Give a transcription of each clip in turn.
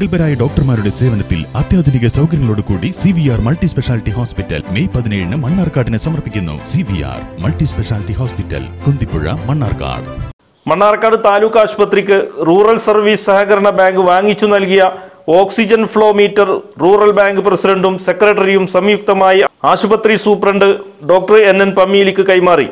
പ്രഗത്ഭരായ ഡോക്ടർമാരുടെ സേവനത്തിൽ അത്യാധുനിക സൗകര്യങ്ങളോടുകൂടി C V R multi speciality hospital May പതിനേഴിന് മണ്ണാർക്കാടിന് സമർപ്പിക്കുന്നു C V R multi speciality hospital Kunthipuzha Mannarkkad Mannarkkad taluk ആശുപത്രിക്ക് റൂറൽ സർവീസ് സഹകരണ ബാങ്ക് വാങ്ങിച്ചു നൽകിയ oxygen flow meter rural bank പ്രസിഡന്റും സെക്രട്ടറിയും സംയുക്തമായി ആശുപത്രി സൂപ്രണ്ട് ഡോക്ടർ എൻ എൻ പമ്മീലിക്ക് കൈമാറി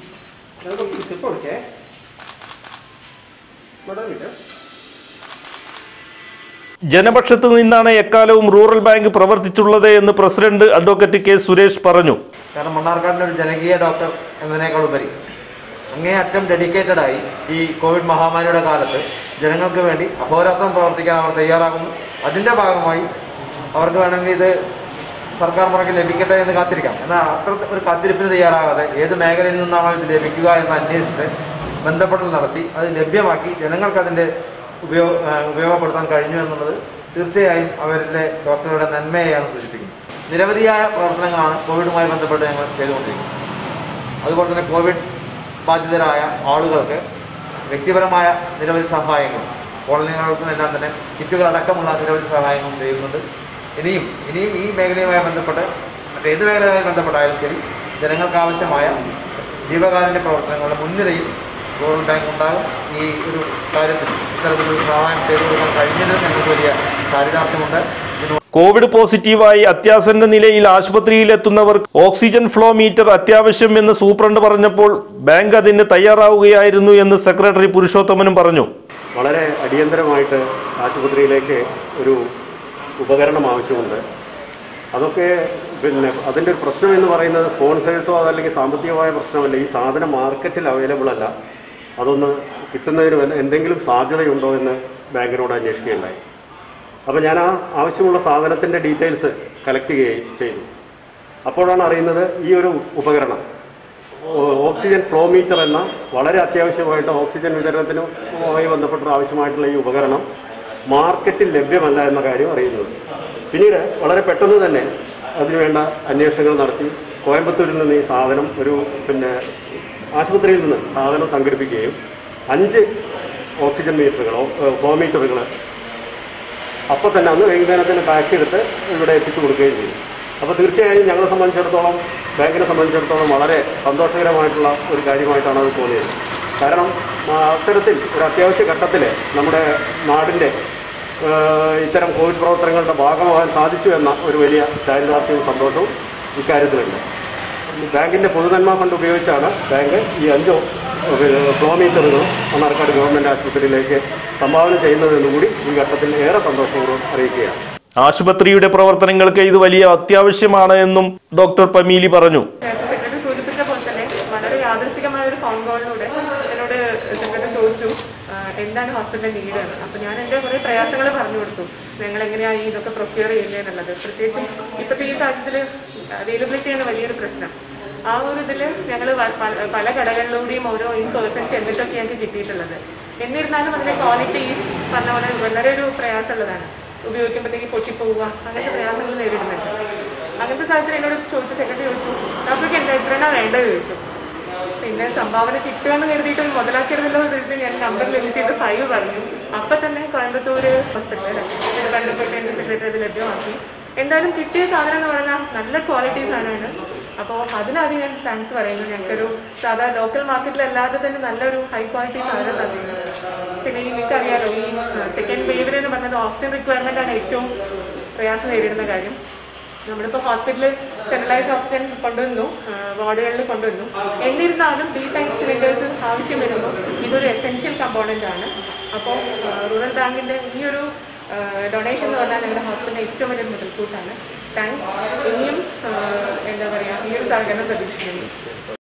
ജനപക്ഷത്ത് നിന്നാണ് എക്കാലവും റൂറൽ ബാങ്ക് പ്രവർത്തിച്ചുള്ളത് എന്ന് പ്രസിഡന്റ് അഡ്വക്കേറ്റ് കെ സുരേഷ് പറഞ്ഞു കാരണം മണ്ണാർക്കാടിന്റെ ഒരു ജനകീയ ഡോക്ടർ എന്നതിനേക്കാൾ ഉപരി അങ്ങേയറ്റം ഡെഡിക്കേറ്റഡ് ആയി ഈ കോവിഡ് മഹാമാരിയുടെ കാലത്ത് ജനങ്ങൾക്ക് വേണ്ടി അഹോരാത്രം പ്രവർത്തിക്കാൻ അവർ തയ്യാറാകുന്നു അതിന്റെ ഭാഗമായി അവർക്ക് വേണമെങ്കിൽ ഇത് സർക്കാർ മുറയ്ക്ക് ലഭിക്കട്ടെ എന്ന് കാത്തിരിക്കാം എന്നാൽ അത്ര ഒരു കാത്തിരിപ്പിന് തയ്യാറാകാതെ ഏത് മേഖലയിൽ നിന്നാണോ ഇത് ലഭിക്കുക എന്ന് അന്വേഷിച്ച് ബന്ധപ്പെടൽ നടത്തി അത് ലഭ്യമാക്കി ജനങ്ങൾക്ക് അതിന്റെ ഉപയോഗ ആ, ഉപയോഗപ്പെടുത്താൻ കഴിഞ്ഞു എന്നുള്ളത് തീർച്ചയായും അവരുടെ ഡോക്ടറുടെ നന്മയെയാണ് സൂചിപ്പിക്കുന്നത് നിരവധിയായ പ്രവർത്തനങ്ങളാണ് കോവിഡുമായി ബന്ധപ്പെട്ട് ഞങ്ങൾ ചെയ്തുകൊണ്ടിരിക്കുന്നത് അതുപോലെ തന്നെ കോവിഡ് ബാധിതരായ ആളുകൾക്ക് വ്യക്തിപരമായ നിരവധി സഹായങ്ങൾ കോളനികൾക്കും എല്ലാം തന്നെ കിറ്റുകൾ അടക്കമുള്ള നിരവധി സഹായങ്ങളും ചെയ്യുന്നുണ്ട് ഇനിയും ഇനിയും ഈ മേഖലയുമായി ബന്ധപ്പെട്ട് മറ്റേത് മേഖലയുമായി ബന്ധപ്പെട്ടായാലും ശരി ജനങ്ങൾക്ക് ആവശ്യമായ ജീവകാരുണ്യ പ്രവർത്തനങ്ങളുടെ മുൻനിരയിൽ റൂറൽ ബാങ്ക് ഉണ്ടാകും ഈ ഒരു കാര്യത്തിൽ ഇത്തരത്തിലൊരു സഹായം ചെയ്തു കൊടുക്കാൻ കഴിഞ്ഞതിൽ ഞങ്ങൾക്ക് വലിയ ചാരിതാർത്ഥ്യമുണ്ട് ഇതിന് കോവിഡ് പോസിറ്റീവായി അത്യാസന്ന നിലയിൽ ആശുപത്രിയിലെത്തുന്നവർ ഓക്സിജൻ ഫ്ലോ മീറ്റർ അത്യാവശ്യം എന്ന് സൂപ്രണ്ട് പറഞ്ഞപ്പോൾ ബാങ്ക് അതിന് തയ്യാറാവുകയായിരുന്നു എന്ന് സെക്രട്ടറി പുരുഷോത്തമനും പറഞ്ഞു വളരെ അടിയന്തരമായിട്ട് ആശുപത്രിയിലേക്ക് ഒരു ഉപകരണം ആവശ്യമുണ്ട് അതൊക്കെ പിന്നെ അതിൻ്റെ ഒരു പ്രശ്നം എന്ന് പറയുന്നത് സ്പോൺസേഴ്സോ അതല്ലെങ്കിൽ സാമ്പത്തികമായ പ്രശ്നമല്ല ഈ സാധനം മാർക്കറ്റിൽ അവൈലബിൾ അല്ല അതൊന്ന് കിട്ടുന്നതിന് വല്ല- എന്തെങ്കിലും സാധ്യതയുണ്ടോ എന്ന് ബാങ്കിനോട് അന്വേഷിക്കുകയുണ്ടായി അപ്പോൾ ഞാൻ ആ ആവശ്യമുള്ള സാധനത്തിൻ്റെ ഡീറ്റെയിൽസ് കളക്ട് ചെയ്യുകയും ചെയ്തു അപ്പോഴാണ് അറിയുന്നത് ഈ ഒരു ഉപകരണം ഓ- ഓക്സിജൻ ഫ്ലോ മീറ്റർ എന്ന വളരെ അത്യാവശ്യമായിട്ട് ഓക്സിജൻ വിതരണത്തിനുമായി ബന്ധപ്പെട്ട ആവശ്യമായിട്ടുള്ള ഈ ഉപകരണം മാർക്കറ്റിൽ ലഭ്യമല്ല എന്ന കാര്യം അറിയുന്നത് പിന്നീട് വളരെ പെട്ടെന്ന് തന്നെ അതിനുവേണ്ട അന്വേഷണങ്ങൾ നടത്തി കോയമ്പത്തൂരിൽ നിന്ന് ഈ സാധനം ഒരു പിന്നെ ആശുപത്രിയിൽ നിന്ന് സാധനം സംഘടിപ്പിക്കുകയും അഞ്ച് ഓക്സിജൻ മീറ്ററുകളോ ഫ്ലോ മീറ്ററുകൾ അപ്പോൾ തന്നെ അന്ന് വൈകുന്നേരത്തിന് ടാക്സി എടുത്ത് ഇവിടെ എത്തിച്ചു കൊടുക്കുകയും ചെയ്തു അപ്പോൾ തീർച്ചയായും ഞങ്ങളെ സംബന്ധിച്ചിടത്തോളം ബാങ്കിനെ സംബന്ധിച്ചിടത്തോളം വളരെ സന്തോഷകരമായിട്ടുള്ള ഒരു കാര്യമായിട്ടാണ് അത് തോന്നിയത് കാരണം ആ, അത്തരത്തിൽ ഒരു അത്യാവശ്യ ഘട്ടത്തിൽ നമ്മുടെ നാടിൻ്റെ ഏഹ്, ഇത്തരം കോവിഡ് പ്രവർത്തനങ്ങളുടെ ഭാഗമാകാൻ സാധിച്ചു എന്ന ഒരു വലിയ ചാരിതാർത്ഥ്യവും സന്തോഷവും ഇക്കാര്യത്തിലുണ്ട് ബാങ്കിന്റെ പൊതുനന്മ ഫണ്ട് ഉപയോഗിച്ചാണ് ബാങ്ക് ഈ അഞ്ചോ കിലോമീറ്ററുകൾ മണ്ണാർക്കാട് ഗവൺമെന്റ് ആശുപത്രിയിലേക്ക് സംഭാവന ചെയ്യുന്നതെന്ന് കൂടി ഈ ഘട്ടത്തിൽ ഏറെ സന്തോഷപൂർവ്വം അറിയിക്കുകയാണ് ആശുപത്രിയുടെ പ്രവർത്തനങ്ങൾക്ക് ഇത് വലിയ അത്യാവശ്യമാണ് എന്നും ഡോക്ടർ പമീലി പറഞ്ഞു സെക്രട്ടറി സൂചിപ്പിച്ച പോലെ തന്നെ വളരെ യാദൃശികമായ ഒരു ഫോൺ കോളിലൂടെ എന്നോട് സെക്രട്ടറി ചോദിച്ചു ആ, എന്താണ് ഹോസ്പിറ്റൽ നീഡ് എന്ന് അപ്പൊ ഞാൻ എന്റെ കുറെ പ്രയാസങ്ങൾ പറഞ്ഞു കൊടുത്തു ഞങ്ങൾ എങ്ങനെയാണ് ഈ ഇതൊക്കെ പ്രൊക്യൂർ ചെയ്യുന്നതെന്നുള്ളത് പ്രത്യേകിച്ചും ഇപ്പോഴത്തെ ഈ സാഹചര്യത്തിൽ അവൈലബിലിറ്റിയാണ് വലിയൊരു പ്രശ്നം ആ ഒരു ഇതിൽ ഞങ്ങൾ പല കടകളിലൂടെയും ഓരോ ഇൻ പേഴ്സൺ ചെന്നിട്ടൊക്കെ ഞങ്ങൾക്ക് കിട്ടിയിട്ടുള്ളത് എന്നിരുന്നാലും അതിന്റെ ക്വാളിറ്റി പറഞ്ഞ പോലെ വളരെ ഒരു പ്രയാസമുള്ളതാണ് ഉപയോഗിക്കുമ്പോഴത്തേക്ക് പൊട്ടിപ്പോവുക അങ്ങനത്തെ പ്രയാസങ്ങൾ നേരിടുന്നുണ്ട് അങ്ങനത്തെ സാഹചര്യം എന്നോട് ചോദിച്ചു സെക്രട്ടറി ചോദിച്ചു ഡോക്ടർക്ക് എന്താ ഇത്രയാണ് വേണ്ടത് ചോദിച്ചു പിന്നെ സംഭാവന കിട്ടുമെന്ന് കരുതിയിട്ട് മുതലാക്കിയിരുന്നല്ലോ എന്ന് കരുതി ഞാൻ നമ്പർ ലിമിറ്റ് ചെയ്ത് ഫൈവ് പറഞ്ഞു അപ്പൊ തന്നെ കോയമ്പത്തൂര് ഹോസ്പിറ്റലിൽ ബന്ധപ്പെട്ട് എന്റെ സെക്രട്ടറി അത് ലഭ്യമാക്കി എന്തായാലും കിട്ടിയ സാധനം എന്ന് പറഞ്ഞാൽ നല്ല ക്വാളിറ്റി സാധനമാണ് അപ്പോൾ അതിനാദ്യം ഞാൻ താങ്ക്സ് പറയുന്നു ഞങ്ങൾക്കൊരു സാധാ ലോക്കൽ മാർക്കറ്റിൽ അല്ലാതെ തന്നെ നല്ലൊരു ഹൈ ക്വാളിറ്റി സാധനം തന്നിരുന്നു പിന്നെ ഈ നിങ്ങൾക്കറിയാലോ ഈ സെക്കൻഡ് വേവിൽ എന്ന് പറഞ്ഞത് ഓക്സിജൻ റിക്വയർമെന്റ് ആണ് ഏറ്റവും പ്രയാസം നേരിടുന്ന കാര്യം നമ്മളിപ്പോൾ ഹോസ്പിറ്റലിൽ സെൻട്രലൈസ് ഓക്സിജൻ കൊണ്ടുവന്നു വാർഡുകളിൽ കൊണ്ടുവന്നു എന്നിരുന്നാലും ഡി ടൈം സിലിണ്ടേഴ്സ് ആവശ്യം വരുമ്പോൾ ഇതൊരു എസെൻഷ്യൽ കമ്പോണന്റ് ആണ് അപ്പോൾ റൂറൽ ബാങ്കിന്റെ ഈ ഒരു ഡൊണേഷൻ എന്ന് പറഞ്ഞാൽ ഞങ്ങളുടെ ഹോസ്പിറ്റലിന്റെ ഏറ്റവും വലിയ മുതൽക്കൂട്ടാണ് താങ്ക്സ് ഇനിയും ആ, എന്താ പറയുക ഈ ഒരു സഹകരണം പ്രതീക്ഷിക്കുന്നു